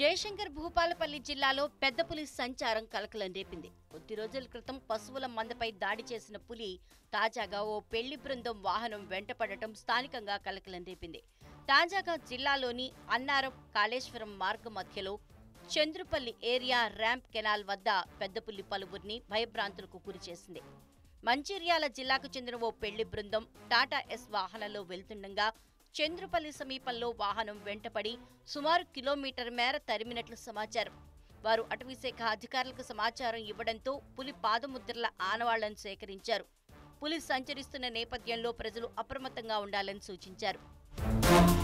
జయశంకర్ భూపాలపల్లి జిల్లాలో పెద్ద పులి సంచారం కలకలం రేపింది కొద్ది రోజుల క్రితం పశువుల మందపై దాడి చేసిన పులి తాజాగా ఓ పెళ్లి బృందం వాహనం వెంటపడటం స్థానికంగా కలకలం రేపింది తాజాగా జిల్లాలోని అన్నారం కాళేశ్వరం మార్గ మధ్యలో చంద్రుపల్లి ఏరియా ర్యాంప్ కెనాల్ వద్ద పెద్దపుల్లి పలువురిని భయభ్రాంతులకు గురిచేసింది మంచిర్యాల జిల్లాకు చెందిన ఓ పెళ్లి బృందం టాటా ఎస్ వాహనంలో వెళ్తుండగా చంద్రుపల్లి సమీపంలో వాహనం వెంటపడి సుమారు కిలోమీటర్ మేర తరిమినట్లు సమాచారం వారు అటవీశాఖ అధికారులకు సమాచారం ఇవ్వడంతో పులి పాదముద్రల ఆనవాళ్లను సేకరించారు పులి సంచరిస్తున్న నేపథ్యంలో ప్రజలు అప్రమత్తంగా ఉండాలని సూచించారు